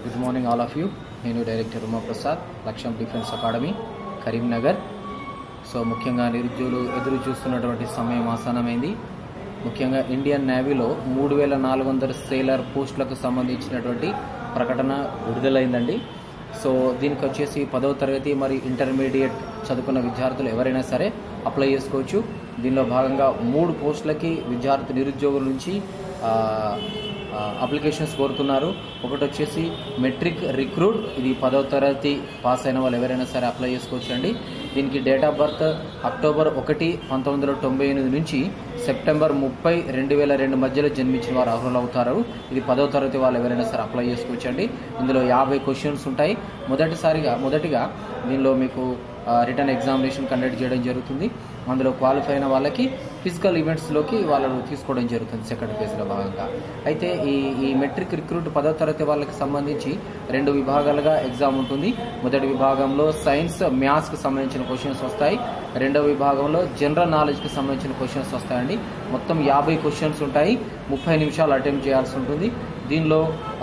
good morning all of you నేను director Umaprasad Lakshyam defence academy Karimnagar so ముఖ్యంగా నిరుద్యోగులు ఎదురు చూస్తున్నటువంటి సమయం ఆసనమైంది ముఖ్యంగా ఇండియన్ నేవీలో మూడు వేల నాలుగు వందల సేలర్ పోస్టులకు సంబంధించినటువంటి ప్రకటన విడుదలైందండి సో దీనికి వచ్చేసి పదవ తరగతి మరి ఇంటర్మీడియట్ చదువుకున్న విద్యార్థులు ఎవరైనా సరే అప్లై చేసుకోవచ్చు దీనిలో భాగంగా మూడు పోస్టులకి విద్యార్థి నిరుద్యోగుల నుంచి ఆ, ఆ, అప్లికేషన్స్ కోరుతున్నారు ఒకటి వచ్చేసి మెట్రిక్ రిక్రూట్ ఇది పదవ తరగతి పాస్ అయిన వాళ్ళు ఎవరైనా సరే అప్లై చేసుకోవచ్చు అండి దీనికి డేట్ ఆఫ్ బర్త్ అక్టోబర్ ఒకటి పంతొమ్మిది వందల తొంభై ఎనిమిది నుంచి సెప్టెంబర్ ముప్పై రెండు వేల రెండు మధ్యలో జన్మించిన వారు అర్హులు అవుతారు ఇది పదవ తరగతి వాళ్ళు ఎవరైనా సరే అప్లై చేసుకోవచ్చు అండి ఇందులో యాభై క్వశ్చన్స్ ఉంటాయి మొదటిసారిగా మొదటిగా దీనిలో మీకు రిటర్న్ ఎగ్జామినేషన్ కండక్ట్ చేయడం జరుగుతుంది అందులో క్వాలిఫై అయిన వాళ్ళకి ఫిజికల్ ఈవెంట్స్లోకి వాళ్ళను తీసుకోవడం జరుగుతుంది సెకండ్ ఫేజ్లో భాగంగా అయితే ఈ ఈ మెట్రిక్ రిక్రూట్ పదో తరగతి వాళ్ళకి సంబంధించి రెండు విభాగాలుగా ఎగ్జామ్ ఉంటుంది మొదటి విభాగంలో సైన్స్ మ్యాథ్స్కి సంబంధించిన క్వశ్చన్స్ వస్తాయి రెండవ విభాగంలో జనరల్ నాలెడ్జ్కి సంబంధించిన క్వశ్చన్స్ వస్తాయండి మొత్తం యాభై క్వశ్చన్స్ ఉంటాయి ముప్పై నిమిషాలు అటెంప్ట్ చేయాల్సి ఉంటుంది దీనిలో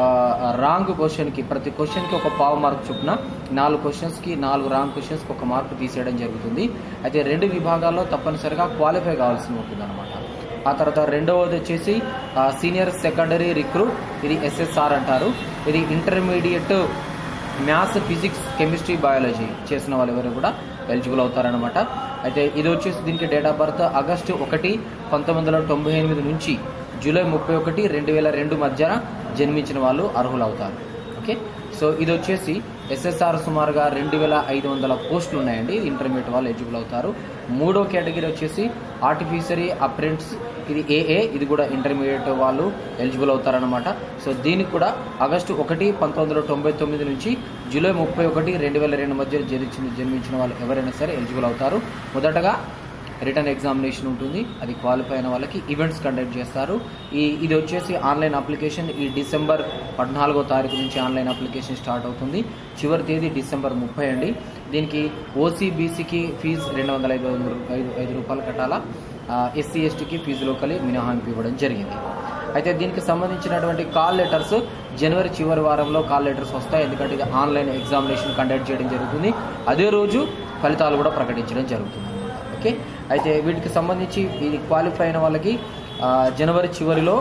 రాంగ్ క్వశ్చన్కి ప్రతి క్వశ్చన్కి ఒక పావు మార్క్ చొప్పున నాలుగు క్వశ్చన్స్కి నాలుగు రాంగ్ క్వశ్చన్స్కి ఒక మార్కు తీసేయడం జరుగుతుంది అయితే రెండు విభాగాల్లో తప్పనిసరిగా క్వాలిఫై కావాల్సి ఉంటుంది అనమాట ఆ తర్వాత రెండవది వచ్చేసి సీనియర్ సెకండరీ రిక్రూట్ ఇది ఎస్ఎస్ఆర్ అంటారు ఇది intermediate maths physics chemistry biology చేసిన వాళ్ళు ఎవరు కూడా ఎలిజిబుల్ అవుతారనమాట అయితే ఇది వచ్చేసి దీనికి డేట్ ఆఫ్ బర్త్ ఆగస్టు ఒకటి పంతొమ్మిది వందల తొంభై ఎనిమిది నుంచి జూలై ముప్పై ఒకటి రెండు వేల రెండు మధ్యన జన్మించిన వాళ్ళు అర్హులు అవుతారు ఓకే సో ఇది వచ్చేసి ఎస్ఎస్ఆర్ సుమారుగా రెండు వేల ఐదు వందల పోస్టులు ఉన్నాయండి ఇంటర్మీడియట్ వాళ్ళు ఎలిజిబుల్ అవుతారు మూడో కేటగిరీ వచ్చేసి ఆర్టిఫిషరీ అప్రెంట్స్ ఇది ఏఏ ఇది కూడా ఇంటర్మీడియట్ వాళ్ళు ఎలిజిబుల్ అవుతారనమాట సో దీనికి కూడా ఆగస్టు ఒకటి పంతొమ్మిది వందల తొంభై తొమ్మిది నుంచి జూలై ముప్పై ఒకటి రెండు వేల రెండు మధ్య జన్మించిన జన్మించిన వాళ్ళు ఎవరైనా సరే ఎలిజిబుల్ అవుతారు మొదటగా రిటర్న్ ఎగ్జామినేషన్ ఉంటుంది అది క్వాలిఫై అయిన వాళ్ళకి ఈవెంట్స్ కండక్ట్ చేస్తారు ఈ ఇది వచ్చేసి ఆన్లైన్ అప్లికేషన్ ఈ డిసెంబర్ పద్నాలుగో తారీఖు నుంచి ఆన్లైన్ అప్లికేషన్ స్టార్ట్ అవుతుంది చివరి తేదీ డిసెంబర్ ముప్పై అండి దీనికి ఓసీబీసీకి ఫీజు రెండు వందల ఐదు వందల ఐదు ఐదు రూపాయలు కట్టాలా ఎస్సీ ఎస్టీకి ఫీజులో కలిగి మినహాయింపు ఇవ్వడం జరిగింది అయితే దీనికి సంబంధించినటువంటి కాల్ లెటర్స్ జనవరి చివరి వారంలో కాల్ లెటర్స్ వస్తాయి ఎందుకంటే ఇది ఆన్లైన్ ఎగ్జామినేషన్ కండక్ట్ చేయడం జరుగుతుంది అదే రోజు ఫలితాలు కూడా ప్రకటించడం జరుగుతుంది ఓకే అయితే వీటికి సంబంధించి ఇది క్వాలిఫై అయిన వాళ్ళకి ఆ, జనవరి చివరిలో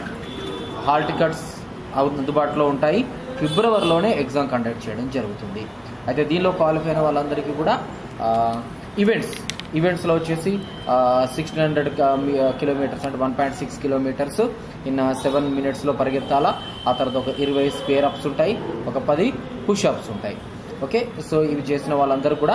హాల్ టికెట్స్ అవు- అందుబాటులో ఉంటాయి ఫిబ్రవరిలోనే ఎగ్జామ్ కండక్ట్ చేయడం జరుగుతుంది అయితే దీనిలో క్వాలిఫై అయిన వాళ్ళందరికీ కూడా ఈవెంట్స్ ఈవెంట్స్లో వచ్చేసి సిక్స్టీన్ హండ్రెడ్ కిలోమీటర్స్ అంటే one point six kilometres in seven మినిట్స్లో పరిగెత్తాలా ఆ తర్వాత ఒక ఇరవై స్క్వేర్ అప్స్ ఉంటాయి ఒక పది పుష్ అప్స్ ఉంటాయి ఓకే సో ఇవి చేసిన వాళ్ళందరూ కూడా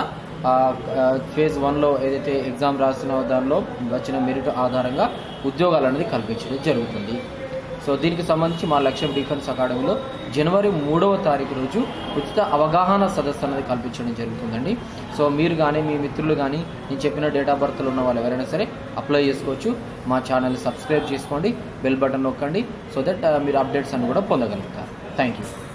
ఫేజ్ వన్లో ఏదైతే ఎగ్జామ్ రాసిన దానిలో వచ్చిన మెరిట్ ఆధారంగా ఉద్యోగాలు అనేది కల్పించడం జరుగుతుంది సో దీనికి సంబంధించి మా లక్ష్యం డిఫెన్స్ అకాడమీలో జనవరి మూడవ తారీఖు రోజు ఉచిత అవగాహన సదస్సు అనేది కల్పించడం జరుగుతుందండి సో మీరు కానీ మీ మిత్రులు కానీ నేను చెప్పిన డేట్ ఆఫ్ బర్త్లో ఉన్న వాళ్ళు ఎవరైనా సరే అప్లై చేసుకోవచ్చు మా ఛానల్ సబ్స్క్రైబ్ చేసుకోండి బెల్ బటన్ నొక్కండి సో దట్ మీరు అప్డేట్స్ అన్ని కూడా పొందగలుగుతారు థ్యాంక్ యూ